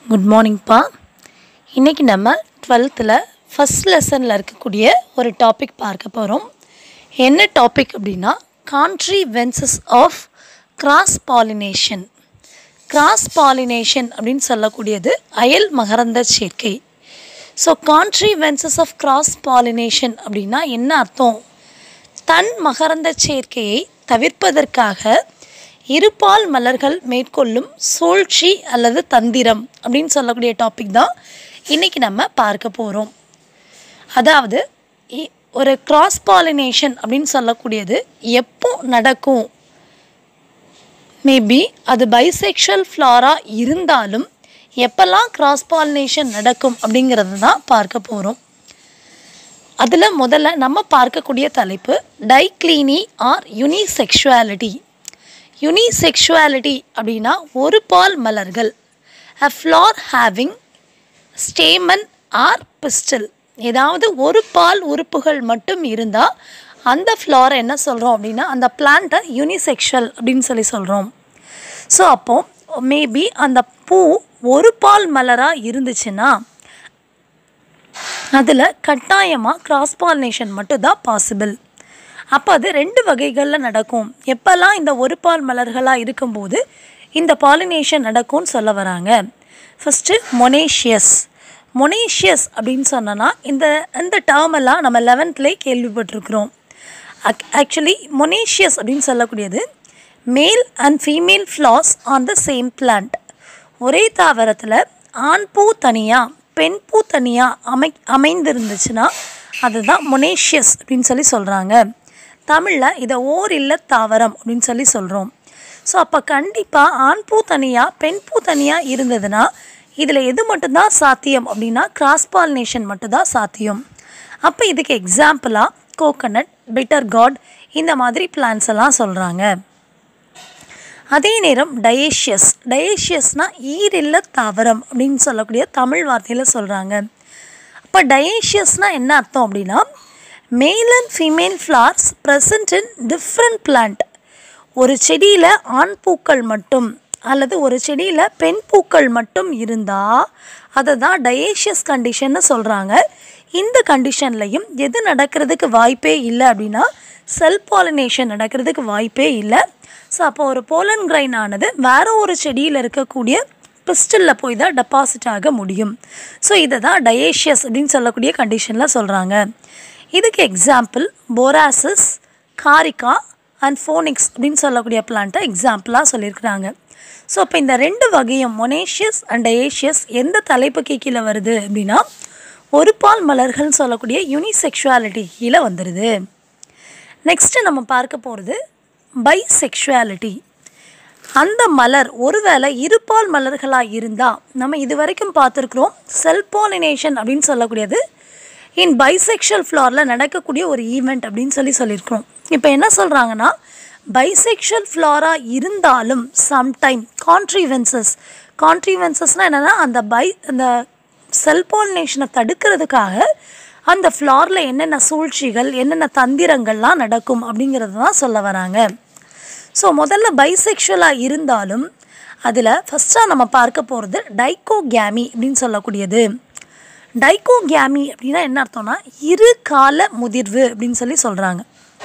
good மார்னிங்ப்பா இன்றைக்கி நம்ம டுவெல்த்தில் ஃபஸ்ட் லெசனில் இருக்கக்கூடிய ஒரு டாபிக் பார்க்க போகிறோம் என்ன டாபிக் அப்படின்னா contrivances of cross pollination cross pollination அப்படின்னு சொல்லக்கூடியது அயல் மகரந்த சேர்க்கை so contrivances of cross pollination அப்படின்னா என்ன அர்த்தம் தன் மகரந்த சேர்க்கையை தவிர்ப்பதற்காக இருபால் மலர்கள் மேற்கொள்ளும் சூழ்ச்சி அல்லது தந்திரம் அப்படின்னு சொல்லக்கூடிய டாபிக் தான் இன்றைக்கி நம்ம பார்க்க போகிறோம் அதாவது இ- ஒரு கிராஸ் பாலினேஷன் அப்படின்னு சொல்லக்கூடியது எப்போ நடக்கும் மேபி அது பைசெக்ஷுவல் ஃப்ளாரா இருந்தாலும் எப்போல்லாம் கிராஸ் பாலினேஷன் நடக்கும் அப்படிங்கிறது தான் பார்க்க போகிறோம் அதில் முதல்ல நம்ம பார்க்கக்கூடிய தலைப்பு டைக்ளீனி ஆர் யுனிசெக்ஷுவாலிட்டி யுனிசெக்ஷுவாலிட்டி அப்படின்னா ஒரு பால் மலர்கள் a flower having stamen or pistil ஏதாவது ஒரு பால் உறுப்புகள் மட்டும் இருந்தால் அந்த ஃப்ளாரை என்ன சொல்கிறோம் அப்படின்னா அந்த பிளான்ட்டை யூனிசெக்ஷுவல் அப்படின்னு சொல்லி சொல்கிறோம் ஸோ அப்போது மேபி அந்த பூ ஒரு பால் மலராக இருந்துச்சுன்னா அதில் கட்டாயமாக கிராஸ் பாலினேஷன் மட்டும்தான் பாசிபிள் அப்போ அது ரெண்டு வகைகளில் நடக்கும் எப்போல்லாம் இந்த ஒரு பால் மலர்களாக இருக்கும்போது இந்த பாலினேஷன் நடக்கும்னு சொல்ல வராங்க ஃபஸ்ட்டு மொனேஷியஸ் மொனேஷியஸ் அப்படின்னு சொன்னோன்னா இந்த இந்த term எல்லாம் நம்ம லெவன்த்லேயே கேள்விப்பட்டிருக்கிறோம் ஆக்சுவலி மொனேஷியஸ் அப்படின்னு சொல்லக்கூடியது male and female flowers on the same plant ஒரே தாவரத்தில் ஆண் பூ தனியாக பெண் பூ தனியாக அமை அமைந்திருந்துச்சுன்னா அதுதான் மொனேஷியஸ் அப்படின்னு சொல்லி சொல்கிறாங்க தமிழில் இதை ஓர் இல்ல தாவரம் அப்படின்னு சொல்லி சொல்கிறோம் ஸோ அப்போ கண்டிப்பாக ஆண் பூ தனியாக பெண் பூ தனியாக இருந்ததுன்னா இதில் எது மட்டும்தான் சாத்தியம் அப்படின்னா கிராஸ் பாலினேஷன் மட்டும்தான் சாத்தியம் அப்போ இதுக்கு எக்ஸாம்பிளாக கோகனட் பிட்டர் காட் இந்த மாதிரி பிளான்ஸ் எல்லாம் சொல்கிறாங்க அதே நேரம் டயேஷியஸ் டயேஷியஸ்னால் ஈரில்ல தாவரம் அப்படின்னு சொல்லக்கூடிய தமிழ் வார்த்தையில் சொல்கிறாங்க அப்போ டயேஷியஸ்னால் என்ன அர்த்தம் அப்படின்னா male and female flowers present in different plant ஒரு செடியில் ஆண் பூக்கள் மட்டும் அல்லது ஒரு செடியில் பெண் பூக்கள் மட்டும் இருந்தால் அதை தான் டயேஷியஸ் கண்டிஷன்னு சொல்கிறாங்க இந்த கண்டிஷன்லையும் எது நடக்கிறதுக்கு வாய்ப்பே இல்லை அப்படின்னா செல் பாலினேஷன் நடக்கிறதுக்கு வாய்ப்பே இல்லை ஸோ அப்போ ஒரு போலன் கிரைன் ஆனது வேற ஒரு செடியில் இருக்கக்கூடிய பிஸ்டலில் போய் தான் டெபாசிட் ஆக முடியும் ஸோ இதை தான் டயேஷியஸ் அப்படின்னு சொல்லக்கூடிய கண்டிஷனில் சொல்கிறாங்க இதுக்கு example Borassus Carica and Phoenix அப்படின்னு சொல்லக்கூடிய பிளான்ட்டை எக்ஸாம்பிளாக சொல்லியிருக்கிறாங்க ஸோ இப்போ இந்த ரெண்டு வகையும் மொனேஷியஸ் அண்ட் டயேஷியஸ் எந்த தலைப்புக்கு கீழே வருது அப்படின்னா ஒரு பால் மலர்கள்னு சொல்லக்கூடிய யூனிசெக்ஷுவாலிட்டி கீழே வந்துடுது நெக்ஸ்ட்டு நம்ம பார்க்க போகிறது பைசெக்ஷுவாலிட்டி அந்த மலர் ஒருவேளை இருபால் மலர்களாக இருந்தால் நம்ம இது வரைக்கும் பார்த்துருக்குறோம் செல் பாலினேஷன் அப்படின்னு சொல்லக்கூடியது இன் பைசெக்ஷுவல் ஃப்ளாரில் நடக்கக்கூடிய ஒரு ஈவெண்ட் அப்படின்னு சொல்லி சொல்லியிருக்கிறோம் இப்போ என்ன சொல்கிறாங்கன்னா பைசெக்ஷுவல் ஃப்ளாராக இருந்தாலும் சம்டைம் கான்ட்ரிவென்சஸ் கான்ட்ரிவென்சஸ்னால் என்னென்னா அந்த பை அந்த செல் பாலினேஷனை தடுக்கிறதுக்காக அந்த ஃப்ளாரில் என்னென்ன சூழ்ச்சிகள் என்னென்ன தந்திரங்கள்லாம் நடக்கும் அப்படிங்கிறது தான் சொல்ல வராங்க ஸோ முதல்ல பைசெக்ஷுவலாக இருந்தாலும் அதில் ஃபஸ்ட்டாக நம்ம பார்க்க போகிறது டைகோகேமி அப்படின்னு சொல்லக்கூடியது டைகோகேமி அப்படின்னா என்ன அர்த்தம்னா இரு கால முதிர்வு அப்படின்னு சொல்லி சொல்கிறாங்க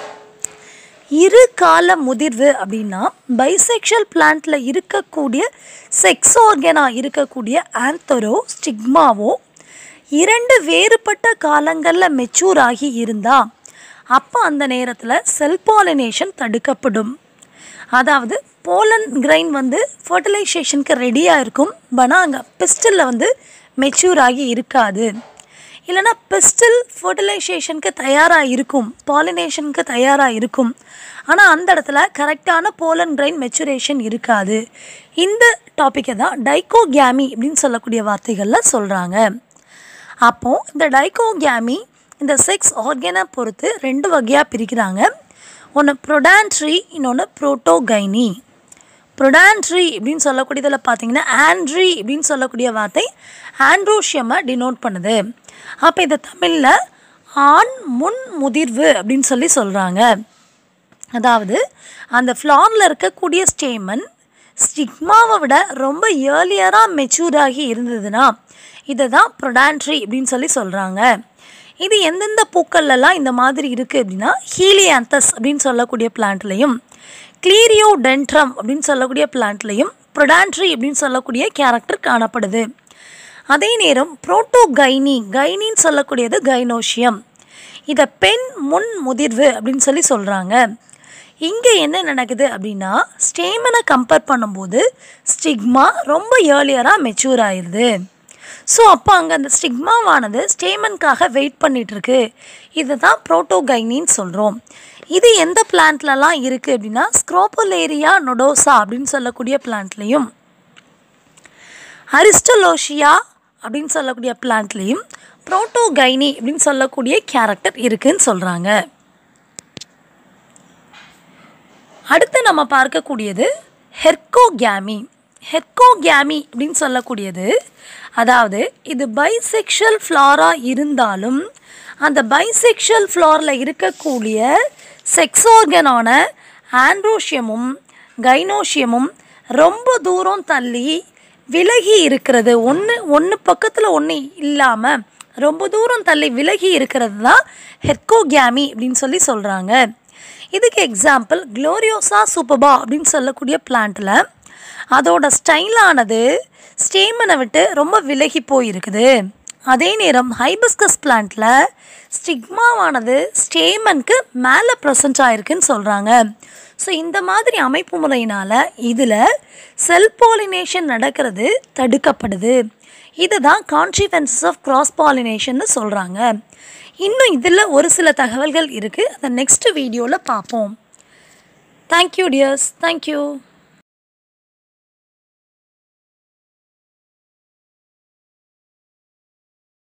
இரு கால முதிர்வு அப்படின்னா பைசெக்ஷுவல் பிளான்ட்டில் இருக்கக்கூடிய செக்ஸ் ஆர்கனாக இருக்கக்கூடிய ஆந்தரோ ஸ்டிக்மாவோ இரண்டு வேறுபட்ட காலங்களில் மெச்சூர் ஆகி இருந்தால் அப்போ அந்த நேரத்தில் செல் பாலினேஷன் தடுக்கப்படும் அதாவது போலன் கிரைன் வந்து ஃபர்டிலைசேஷனுக்கு ரெடியாக இருக்கும் பட் அங்கே பிஸ்டலில் வந்து மெச்சூர் ஆகி இருக்காது இல்லைனா பிஸ்டில் ஃபர்டிலைசேஷனுக்கு தயாராக இருக்கும் பாலினேஷனுக்கு தயாராக இருக்கும் ஆனால் அந்த இடத்துல கரெக்டான போலன் கிரைன் மெச்சுரேஷன் இருக்காது இந்த டாப்பிக்கை தான் டைகோகேமி அப்படின்னு சொல்லக்கூடிய வார்த்தைகளில் சொல்கிறாங்க அப்போது இந்த டைகோகேமி இந்த செக்ஸ் ஆர்கனை பொறுத்து ரெண்டு வகையாக பிரிக்கிறாங்க ஒன்று ப்ரொடான்ட்ரி இன்னொன்று புரோட்டோகைனி ப்ரொடான்ட்ரி அப்படின்னு சொல்லக்கூடியதில் பார்த்தீங்கன்னா ஆண்ட்ரி அப்படின்னு சொல்லக்கூடிய வார்த்தை ஆண்ட்ரோஷியமை டினோட் பண்ணுது அப்போ இதை தமிழில் ஆண் முன் முதிர்வு அப்படின்னு சொல்லி சொல்கிறாங்க அதாவது அந்த ஃப்ளாரில் இருக்கக்கூடிய ஸ்டேமன் ஸ்டிக்மாவை விட ரொம்ப ஏர்லியராக மெச்சூர் ஆகி இருந்ததுன்னா இதை தான் ப்ரொடான்ட்ரி அப்படின்னு சொல்லி சொல்கிறாங்க இது எந்தெந்த பூக்கள்லாம் இந்த மாதிரி இருக்குது அப்படின்னா ஹீலியாந்தஸ் அப்படின்னு சொல்லக்கூடிய பிளான்ட்லையும் கிளீரியோ டென்ட்ரம் அப்படின்னு சொல்லக்கூடிய பிளான்ட்லையும் ப்ரொடான்ட்ரி அப்படின்னு சொல்லக்கூடிய கேரக்டர் காணப்படுது அதே நேரம் புரோட்டோகைனி கைனின்னு சொல்லக்கூடியது கைனோஷியம் இதை பெண் முன் முதிர்வு அப்படின்னு சொல்லி சொல்கிறாங்க இங்கே என்ன நடக்குது அப்படின்னா ஸ்டேமனை கம்பேர் பண்ணும்போது ஸ்டிக்மா ரொம்ப ஏர்லியராக மெச்சூர் ஆயிடுது ஸோ அப்போ அங்கே அந்த ஸ்டிக்மாவானது ஸ்டேமனுக்காக வெயிட் பண்ணிகிட்ருக்கு இது தான் ப்ரோட்டோகைனின்னு சொல்கிறோம் இது எந்த பிளான்ட்லலாம் இருக்குது அப்படின்னா ஸ்க்ரோபோலேரியா நொடோசா அப்படின்னு சொல்லக்கூடிய பிளான்ட்லேயும் அரிஸ்டலோஷியா அப்படின்னு சொல்லக்கூடிய பிளான்ட்லேயும் புரோட்டோகைனி அப்படின்னு சொல்லக்கூடிய கேரக்டர் இருக்குன்னு சொல்கிறாங்க அடுத்து நம்ம பார்க்கக்கூடியது ஹெர்கோகேமி ஹெர்கோகேமி அப்படின்னு சொல்லக்கூடியது அதாவது இது பைசெக்ஷுவல் ஃப்ளாரா இருந்தாலும் அந்த பைசெக்ஷுவல் ஃப்ளாரில் இருக்கக்கூடிய செக்ஸ் ஆர்கனான ஆண்ட்ரோஷியமும் கைனோஷியமும் ரொம்ப தூரம் தள்ளி விலகி இருக்கிறது ஒன்று ஒன்று பக்கத்தில் ஒன்று இல்லாமல் ரொம்ப தூரம் தள்ளி விலகி இருக்கிறது தான் ஹெர்கோகேமி அப்படின்னு சொல்லி சொல்கிறாங்க இதுக்கு எக்ஸாம்பிள் க்ளோரியோசா சூப்பபா அப்படின்னு சொல்லக்கூடிய பிளான்ட்டில் அதோட ஸ்டைலானது ஸ்டேமனை விட்டு ரொம்ப விலகி போயிருக்குது அதே நேரம் ஹைபிஸ்கஸ் பிளான்ட்டில் ஸ்டிக்மாவானது ஸ்டேமனுக்கு மேலே ப்ரெசன்ட் ஆயிருக்குன்னு சொல்கிறாங்க ஸோ இந்த மாதிரி அமைப்பு முறையினால் இதில் செல் பாலினேஷன் நடக்கிறது தடுக்கப்படுது இதுதான் கான்சிக்வன்சஸ் ஆஃப் கிராஸ் பாலினேஷன்னு சொல்கிறாங்க இன்னும் இதில் ஒரு சில தகவல்கள் இருக்குது அதை நெக்ஸ்ட் வீடியோவில் பார்ப்போம் தேங்க்யூ டியர்ஸ் தேங்க்யூ